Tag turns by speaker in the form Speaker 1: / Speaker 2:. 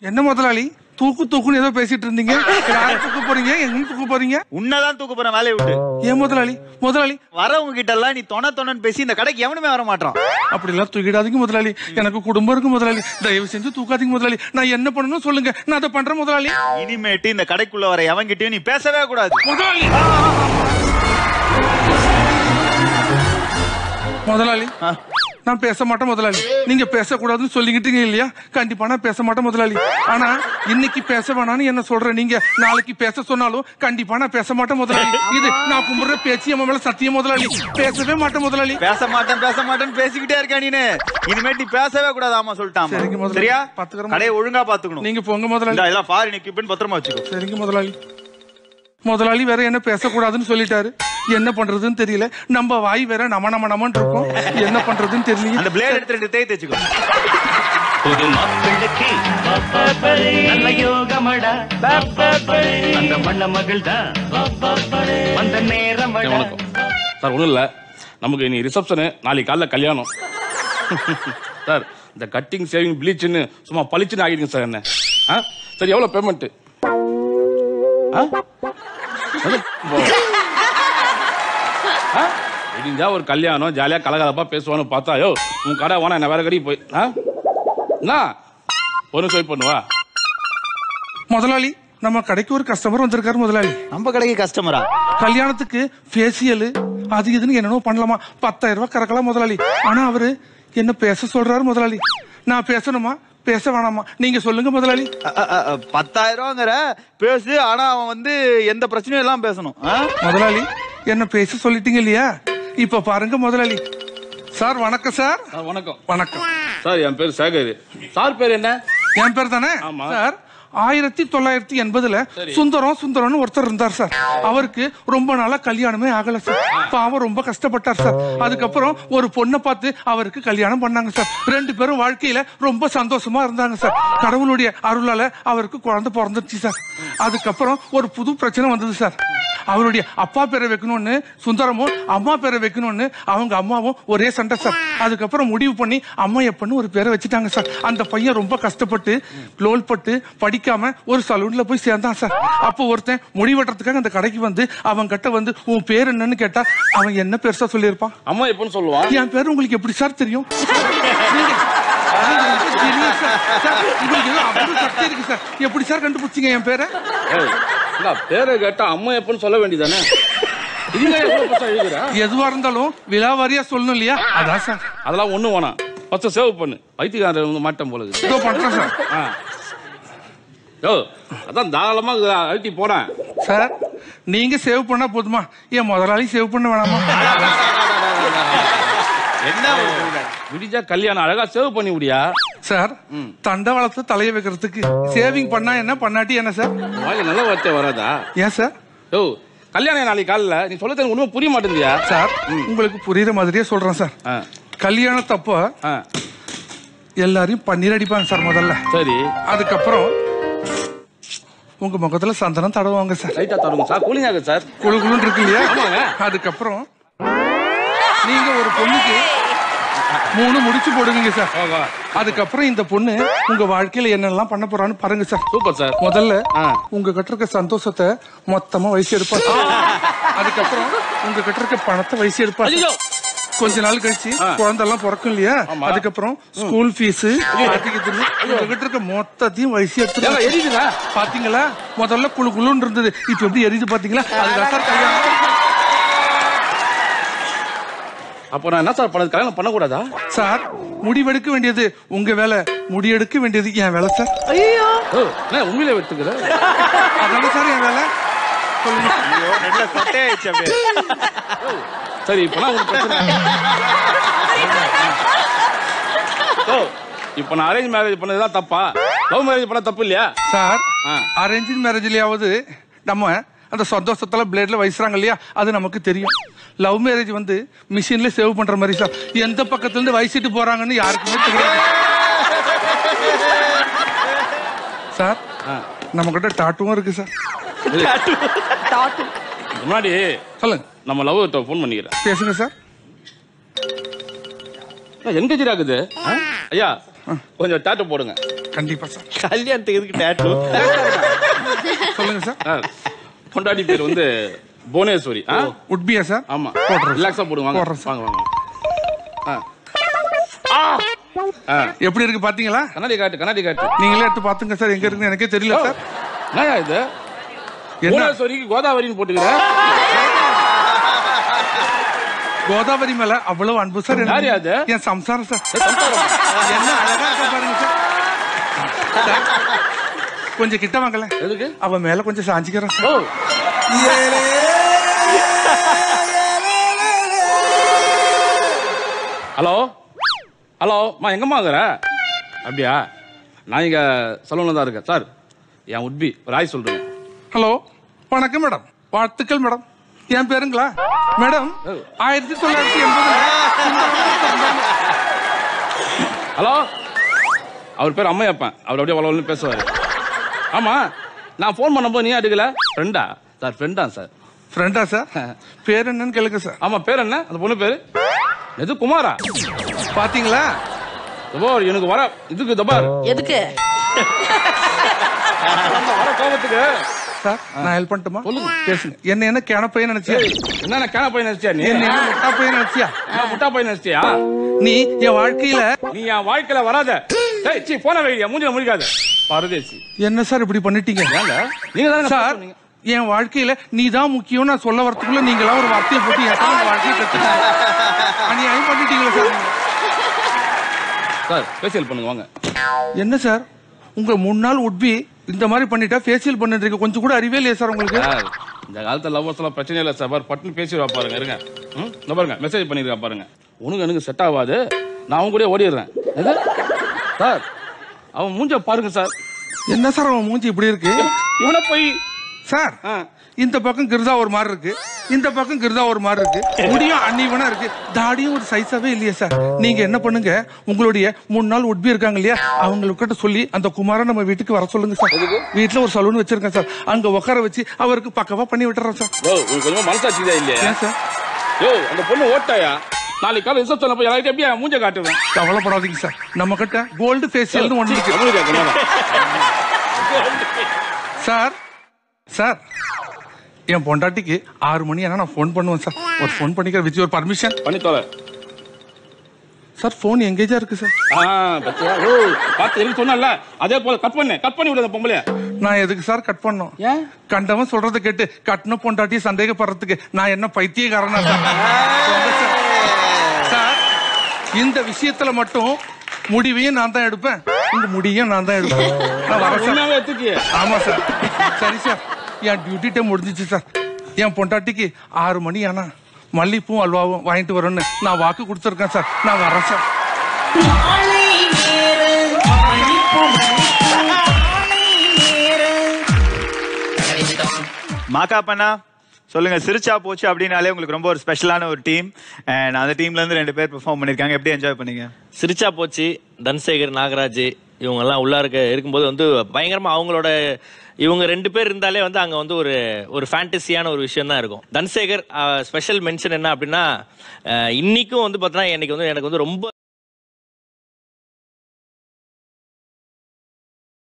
Speaker 1: என்ன முதலாளி தூக்கு தூக்குன்னு ஏதோ பேசிட்டு இருந்தீங்க யாரை தூக்க போறீங்க எங்க தூக்க போறீங்க
Speaker 2: உன்னதான் தூக்க போறேன் வேலையை விட்டு
Speaker 1: ஏன் முதலாளி முதலாளி
Speaker 2: வரவங்க கிட்ட எல்லாம் நீ தொண தொணன்னு பேசி இந்த கடைக்கு எவனுமே வர மாட்டான்
Speaker 1: அப்படிலாம் தூக்கிடாதீங்க முதலாளி எனக்கு குடும்பம் இருக்கு முதலாளி தயவு செஞ்சு தூக்காதீங்க முதலாளி நான் என்ன பண்ணணும் சொல்லுங்க நான் அதை பண்றேன் முதலாளி
Speaker 2: இனிமேட்டு இந்த கடைக்குள்ள வர எவன்கிட்டயும் நீ பேசவே கூடாது
Speaker 1: முதலாளி முதலாளி
Speaker 2: ஆ.
Speaker 1: நான் பேச மாட்டேன் முதலாளி நீங்க பேசக்கூடாதுன்னு சொல்லிக்கிட்டீங்க இல்லையா கண்டிப்பா நான் பேச மாட்டேன் முதலாளி ஆனா இன்னைக்கு பேச வேணாம்னு என்ன சொல்றேன் நீங்க நாளைக்கு பேச சொன்னாலும் கண்டிப்பா நான் பேச மாட்டேன் முதலாளி இது நான் கும்பிடுற பேச்சு என் மேல சத்தியம் முதலாளி பேசவே மாட்டேன் முதலாளி
Speaker 2: பேச மாட்டேன் பேச மாட்டேன்னு பேசிக்கிட்டே இருக்க நீனு இனிமேட்டு நீ பேசவே கூடாது ஆமா சொல்லிட்டான்
Speaker 1: சரிங்க முதலாளி.
Speaker 2: சரியா
Speaker 1: பாத்துக்கறேன்
Speaker 2: கடையை ஒழுங்கா பாத்துக்கணும்
Speaker 1: நீங்க போங்க முதலாளி
Speaker 2: இந்த எல்லாம் ஃபாரின் எக்யூப்மெண்ட் பத்திரமா வச்சுக்கோ
Speaker 1: சரிங்க முதலாளி முதலாளி வேற என்ன பேசக்கூடாதுன்னு சொல்லிட்டாரு என்ன பண்றதுன்னு தெரியல நம்ம வாய் வேற நம நம நமன்னு இருக்கும் என்ன பண்றதுன்னு தெரியல
Speaker 2: அந்த பிளேட் எடுத்து ரெண்டு தேய் தேய்ச்சுக்கோ
Speaker 3: புது மாப்பிள்ளைக்கு நல்ல யோகமடா அந்த மண்ண மகள் தான் வந்த நேரமடா
Speaker 4: வணக்கம் சார் ஒன்றும் இல்லை நமக்கு இனி ரிசப்ஷனு நாளைக்கு காலைல கல்யாணம் சார் இந்த கட்டிங் சேவிங் ப்ளீச்சுன்னு சும்மா பளிச்சுன்னு ஆகிடுங்க சார் என்ன ஆ சரி எவ்வளோ பேமெண்ட்டு ஆ அது போ- ஆ? விடிஞ்சா ஒரு கல்யாணம் ஜாலியாக கலகலப்பாக பேசுவான்னு பார்த்தா யோ உன் கடை வேணா என்ன வேற கடைக்கு போய் ஆ என்ன ஒரு நிமிஷம் வெயிட் பண்ணுவா
Speaker 1: முதலாளி நம்ம கடைக்கு ஒரு கஸ்டமர் வந்திருக்காரு முதலாளி
Speaker 2: நம்ம கடைக்கு கஸ்டமரா
Speaker 1: கல்யாணத்துக்கு ஃபேசியல் அது இதுன்னு என்னென்னோ பண்ணலாமா பத்தாயிரம் ரூபாய் கறக்கலாம் முதலாளி ஆனா அவரு என்ன பேச சொல்றாரு முதலாளி நான் பேசணுமா பேச வேணாமா நீங்க சொல்லுங்க முதலாளி
Speaker 2: பத்தாயிரம் ரூபாங்கிற பேசு ஆனா அவன் வந்து எந்த பிரச்சனையும் எல்லாம் பேசணும் ஆ?
Speaker 1: முதலாளி என்ன பேச சொல்லிட்டீங்க இல்லையா இப்ப பாருங்க முதலாளி சார் வணக்கம் சார்
Speaker 4: சார் வணக்கம்
Speaker 1: வணக்கம்
Speaker 4: சார் என் பேர் சேகர் சார் பேர் என்ன
Speaker 1: என் பேர் தானே
Speaker 4: ஆமா.
Speaker 1: சார் ஆயிரத்தி தொள்ளாயிரத்தி எண்பதுல சுந்தரம் சுந்தரம்னு ஒருத்தர் இருந்தார் சார் அவருக்கு ரொம்ப நாளா கல்யாணமே ஆகல சார் பாவம் ரொம்ப கஷ்டப்பட்டார் சார் அதுக்கப்புறம் ஒரு பொண்ணை பார்த்து அவருக்கு கல்யாணம் பண்ணாங்க சார் ரெண்டு பேரும் வாழ்க்கையில ரொம்ப சந்தோஷமா இருந்தாங்க சார் கடவுளுடைய அருளால அவருக்கு குழந்தை பிறந்துருச்சு சார் அதுக்கப்புறம் ஒரு புது பிரச்சனை வந்தது சார் அவருடைய அப்பா பேரை வைக்கணும்னு சுந்தரமும் அம்மா பேரை வைக்கணும்னு அவங்க அம்மாவும் ஒரே சண்டை சார் அதுக்கப்புறம் முடிவு பண்ணி அம்மா எப்பன்னு ஒரு பேரை வச்சுட்டாங்க சார் அந்த பையன் ரொம்ப கஷ்டப்பட்டு லோல் பட்டு படிக்காம ஒரு சலூன்ல போய் சேர்ந்தான் சார் அப்போ ஒருத்தன் முடி வெட்டுறதுக்காக அந்த கடைக்கு வந்து அவன் கிட்ட வந்து உன் பேர் என்னன்னு கேட்டா அவன் என்ன பெருசா சொல்லியிருப்பான்
Speaker 4: அம்மா எப்போன்னு சொல்லுவான்
Speaker 1: என் பேர் உங்களுக்கு எப்படி சார் தெரியும் நீங்க- உங்களுக்கு தெரியும் சார். சார், உங்களுக்கு ஏதோ அவ்வளவு சக்தி இருக்கு சார் எப்படி சார் கண்டுபிடிச்சீங்க என் பேரை
Speaker 4: ஏய், இல்ல, பேரை கேட்டா அம்மா எப்பன்னு சொல்ல வேண்டியதானே இதுங்க எவ்வளவு பெருசா எழுதுறா
Speaker 1: எதுவா இருந்தாலும் விலாவாரியா சொல்லணும் இல்லையா அதான் சார்
Speaker 4: அதெல்லாம் ஒண்ணும் வேணாம் ஃபர்ஸ்ட் சேவ் பண்ணு வைத்தியக்காரர் வந்து மாட்டேன் போல இருக்கு.
Speaker 1: இதோ பண்றேன் சார்
Speaker 4: ஆ யோ அதான் தாராளமா இதுல அழுத்தி போனேன்
Speaker 1: சார் நீங்க சேவ் பண்ணா போதுமா என் முதலாளி சேவ் பண்ண வேணாமா
Speaker 2: என்ன
Speaker 4: விடிஞ்சா கல்யாணம் அழகா சேவ் பண்ணி முடியா
Speaker 1: சார் தண்டவாளத்துல தலைய வைக்கிறதுக்கு சேவிங் பண்ணா என்ன பண்ணாட்டி என்ன சார்
Speaker 4: வாயில நல்ல வார்த்தை வராதா
Speaker 1: ஏன் சார்
Speaker 4: யோ கல்யாணம் நாளைக்கு காலைல நீ சொல்ல எனக்கு ஒண்ணுமே புரிய மாட்டேங்குதியா
Speaker 1: சார் உங்களுக்கு புரியுற மாதிரியே சொல்றேன் சார்
Speaker 4: ஆ,
Speaker 1: கல்யாணத்தப்ப
Speaker 4: ஆ,
Speaker 1: எல்லாரையும் பன்னீர் அடிப்பாங்க சார் முதல்ல
Speaker 4: சரி
Speaker 1: அதுக்கப்புறம் உங்க முகத்துல சந்தனம் தடவுவாங்க சார்
Speaker 4: லைட்டா தருங்க சார் கூலிங் ஆகுது சார்
Speaker 1: குழு குழுன்னு இருக்கு இல்லையா
Speaker 4: ஆமாங்க.
Speaker 1: அதுக்கப்புறம் நீங்க ஒரு பொண்ணுக்கு மூணு முடிச்சு போடுவீங்க சார்
Speaker 4: ஓகே.
Speaker 1: அதுக்கப்புறம் இந்த பொண்ணு உங்க வாழ்க்கையில என்னெல்லாம் பண்ண போறான்னு பாருங்க சார்
Speaker 4: சூப்பர் சார்
Speaker 1: முதல்ல
Speaker 4: ஆ.
Speaker 1: உங்க கிட்ட இருக்க சந்தோஷத்தை மொத்தமா வயசு எடுப்பா சார். அதுக்கப்புறம் உங்க கிட்ட இருக்க பணத்தை வயசு எடுப்பா சார்.
Speaker 4: ஐயோ
Speaker 1: கொஞ்ச நாள் கழிச்சு குழந்தை எல்லாம் பிறக்கும் இல்லையா
Speaker 4: ஆமா.
Speaker 1: அதுக்கப்புறம் ஸ்கூல் ஃபீஸ் உங்க கிட்ட இருக்க மொத்தத்தையும் வயசு
Speaker 4: ஏங்க,
Speaker 1: எடுத்து
Speaker 4: எரியுதுங்க
Speaker 1: பாத்தீங்களா முதல்ல குழு குழுன்னு இருந்தது இப்ப எப்படி எரியுது பாத்தீங்களா அதுதான் சார் கல்யாணம்
Speaker 4: அப்போ நான் என்ன சார் பண்ணது கல்யாணம் பண்ணக்கூடாதா
Speaker 1: சார் முடிவெடுக்க வேண்டியது உங்க வேலை முடியெடுக்க வேண்டியது என் வேலை சார்
Speaker 4: ஓ, என்ன உண்மையிலே வெட்டுக்கிற
Speaker 1: அதான சார் என் வேலை சொல்லுங்க
Speaker 2: ஐயோ நெட்ல சொட்டையாயிடுச்சு அப்படியே
Speaker 4: சரி இப்போ நான் உங்களுக்கு பிரச்சனை ஓ இப்போ நான் அரேஞ்ச் மேரேஜ் பண்ணதுதான் தப்பா லவ் மேரேஜ் பண்ண தப்பு இல்லையா
Speaker 1: சார்
Speaker 4: ஆ.
Speaker 1: அரேஞ்ச் மேரேஜ்லயாவது நம்ம அந்த சந்தோஷத்துல பிளேட்ல வயசுறாங்க இல்லையா அது நமக்கு தெரியும் லவ் மேரேஜ் வந்து மிஷின்ல சேவ் பண்ற மாதிரி சார் எந்த பக்கத்துல இருந்து வயசிட்டு போறாங்கன்னு யாருக்குமே தெரியாது சார்
Speaker 4: ஆ.
Speaker 1: நம்ம கிட்ட டாட்டுவும் இருக்கு சார்
Speaker 4: முன்னாடி
Speaker 1: சொல்லுங்க
Speaker 4: நம்ம லவ் ஃபோன் பண்ணிக்கிறேன்
Speaker 1: பேசுங்க சார்
Speaker 4: என்கேஜ் ஆகுது ஆ? ஐயா கொஞ்சம் டாட்டு போடுங்க
Speaker 1: கண்டிப்பா சார்
Speaker 5: கல்யாணத்துக்கு எதுக்கு டேட்டு
Speaker 1: சொல்லுங்க சார்
Speaker 4: சார் பொண்டாட்டி பேர் வந்து புவனேஸ்வரி ஆ?
Speaker 1: உட்பியா சார்
Speaker 4: ஆமா
Speaker 1: போடுறேன்
Speaker 4: ரிலாக்ஸா போடுங்க வாங்க
Speaker 1: போடுறேன் சார்.
Speaker 4: வாங்க வாங்க ஆ. ஆ.
Speaker 1: எப்படி இருக்கு பாத்தீங்களா
Speaker 4: கண்ணாடி காட்டு கண்ணாடி காட்டு
Speaker 1: நீங்களே எடுத்து பாத்துங்க சார் எங்க இருக்குன்னு எனக்கே தெரியல சார்
Speaker 4: என்னயா இது
Speaker 1: என்ன
Speaker 4: புவனேஸ்வரிக்கு கோதாவரின்னு போட்டுக்கிறேன்
Speaker 1: கோதாவரி மேல அவ்வளவு அன்பு சார் எனக்கு.
Speaker 4: யாரு அது?
Speaker 1: என் சம்சாரம் சார் என்ன அழகா இருக்க பாருங்க சார் சார், கொஞ்சம் கிட்ட வாங்கல
Speaker 4: எதுக்கு
Speaker 1: அவ மேல கொஞ்சம் சாஞ்சிக்கிறேன் சார்
Speaker 4: ஓ ஹலோ ஹலோ மா எங்கம்மா இருக்கிற அப்படியா நான் இங்க சலூன்ல தான் இருக்கேன் சார் என் உட்பி ஒரு ஆய் சொல்றேன்
Speaker 1: ஹலோ வணக்கம் மேடம் வாழ்த்துக்கள் மேடம் என் பேருங்களா மேடம் ஆயிரத்தி தொள்ளாயிரத்தி எண்பதுல
Speaker 4: ஹலோ அவர் பேர் அம்மையப்பன் அவர் அப்படியே வளவலன்னு பேசுவாரு ஆமா நான் ஃபோன் பண்ணும்போது நீ எடுக்கல ஃப்ரெண்டா சார் ஃப்ரெண்டா சார்
Speaker 1: ஃப்ரெண்டா சார் பேர் என்னன்னு கேளுங்க சார்
Speaker 4: ஆமா பேர் என்ன அந்த பொண்ணு பேரு எது குமாரா
Speaker 1: பாத்தீங்களா
Speaker 4: தபார் எனக்கு வர இதுக்கு தபார்
Speaker 6: எதுக்கு
Speaker 4: வர கோபத்துக்கு
Speaker 1: சார் நான் ஹெல்ப் பண்ணட்டுமா பேசுங்க என்ன என்ன கேன பையன் நினைச்சியா
Speaker 4: என்ன கேன பையன் நினைச்சியா நீ
Speaker 1: என்ன என்ன முட்டா பையன் நினைச்சியா
Speaker 4: நான் முட்டா பையன் நினைச்சியா
Speaker 1: நீ என் வாழ்க்கையில
Speaker 4: நீ என் வாழ்க்கையில வராத டேய் சீ போன வைடியா மூஞ்சில முடிக்காத பரதேசி
Speaker 1: என்ன சார் இப்படி பண்ணிட்டீங்க
Speaker 4: ஏங்க நீங்க தானே
Speaker 1: சார் என் வாழ்க்கையில நீ தான் முக்கியம் நான் சொல்ல வரதுக்குள்ள நீங்களா ஒரு வார்த்தையை போட்டு என் கணவன் வாழ்க்கையை கத்துட்டாங்க அநியாயம் பண்ணிட்டீங்களா சார் நீங்க.
Speaker 4: சார் ஃபேஷியல் பண்ணுங்க வாங்க
Speaker 1: என்ன சார் உங்க முன்னாள் உட்பி இந்த மாதிரி பண்ணிட்டா ஃபேஷியல் பண்ணிட்டு கொஞ்சம் கூட அறிவே இல்லையா சார் உங்களுக்கு
Speaker 4: சார் இந்த காலத்துல லவ்வர்ஸ் எல்லாம் பிரச்சனை இல்லை சார் பாரு பட்டுன்னு பேசிடுவா பாருங்க இருங்க ம் இந்த பாருங்க மெசேஜ் பண்ணிருக்கா பாருங்க உனக்கு எனக்கு செட் ஆகாது நான் அவங்க கூட ஓடிடுறேன் எது சார் அவன் மூஞ்ச பாருங்க சார்
Speaker 1: என்ன சார் அவன் மூஞ்சி இப்படி இருக்கு
Speaker 4: இவனை போய்
Speaker 1: சார்
Speaker 4: ஆ.
Speaker 1: இந்த பக்கம் கிருதா ஒரு மாதிரி இருக்கு இந்த பக்கம் கிருதா ஒரு மாதிரி இருக்கு முடியும் அன்னிவனா இருக்கு தாடியும் ஒரு சைஸாவே இல்லையா சார் நீங்க என்ன பண்ணுங்க உங்களுடைய மூணு நாள் உட்பி இருக்காங்க இல்லையா அவங்கக்கிட்ட சொல்லி அந்த குமார நம்ம வீட்டுக்கு வர சொல்லுங்க சார் வீட்டுல ஒரு சலூன் வச்சிருக்கேன் சார் அங்க உட்கார வச்சு அவருக்கு பக்கவா பண்ணி விட்டுறேன் சார்
Speaker 4: யோ உனக்கு கொஞ்சமா மனசாட்சிதா இல்லையா
Speaker 1: ஏன் சார்
Speaker 4: யோ அந்த பொண்ணு ஓட்டாயா நாளைக்கு காலை ரிசப்ஷன்ல போய் எல்லாருக்கும் எப்படியா மூஞ்ச காட்டுவேன்
Speaker 1: கவலைப்படாதீங்க சார் நம்ம கிட்ட கோல்டு ஃபேஷியல்னு ஒண்ணு இருக்கு
Speaker 4: அவனுக்கு கேட்கணும்.
Speaker 1: சார் சார் என் பொண்டாட்டிக்கு ஆறு மணி ஆனா நான் ஃபோன் பண்ணுவேன் சார் ஒரு ஃபோன் பண்ணிக்கிற வித் யுவர் பர்மிஷன்
Speaker 4: பண்ணி தொலை
Speaker 1: சார் ஃபோன் எங்கேஜா இருக்கு சார்
Speaker 4: ஆ பத்தியா ஓ பார்த்து எனக்கு சொன்னல அதே போல கட் பண்ணு கட் பண்ணி விடு அந்த பொம்பளைய
Speaker 1: நான் எதுக்கு சார் கட் பண்ணோம்
Speaker 4: ஏன்
Speaker 1: கண்டவன் சொல்றத கேட்டு கட்டின பொண்டாட்டி சந்தேகப்படுறதுக்கு நான் என்ன பைத்தியக்காரனா சார் சொல்லுங்க சார். சார் இந்த விஷயத்துல மட்டும் முடிவையும் நான் தான் எடுப்பேன் உங்க முடியும் நான் தான் எடுப்பேன் நான் வரேன் சார்
Speaker 4: உண்மையாவே எடுத்துக்கு
Speaker 1: ஆமா சார் சரி சார் என் டியூட்டி டைம் முடிஞ்சிச்சு சார் என் பொண்டாட்டிக்கு ஆறு மணி ஆனா மல்லிப்பூவும் அல்வாவும் வாங்கிட்டு வரேன்னு நான் வாக்கு கொடுத்துருக்கேன் சார் நான் வரேன் சார்
Speaker 2: மாக்கா பண்ணா சொல்லுங்க சிரிச்சா போச்சு அப்படின்னாலே உங்களுக்கு ரொம்ப ஒரு ஸ்பெஷலான ஒரு டீம் அண்ட் அந்த டீம்ல இருந்து ரெண்டு பேர் பெர்ஃபார்ம் பண்ணிருக்காங்க எப்படி என்ஜாய் பண்ணீங்க
Speaker 5: சிரிச்சா போச்சு தன்சேகர் நாகராஜ் இவங்க எல்லாம் உள்ள இருக்க இருக்கும்போது வந்து பயங்கரமா அவங்களோட இவங்க ரெண்டு பேர் இருந்தாலே வந்து அங்க வந்து ஒரு ஒரு ஃபேண்டசியான ஒரு விஷயம் தான் இருக்கும் தன்சேகர் ஸ்பெஷல் மென்ஷன் என்ன அப்படின்னா அஹ், இன்னைக்கும் வந்து பார்த்தீங்கன்னா எனக்கு வந்து எனக்கு வந்து ரொம்ப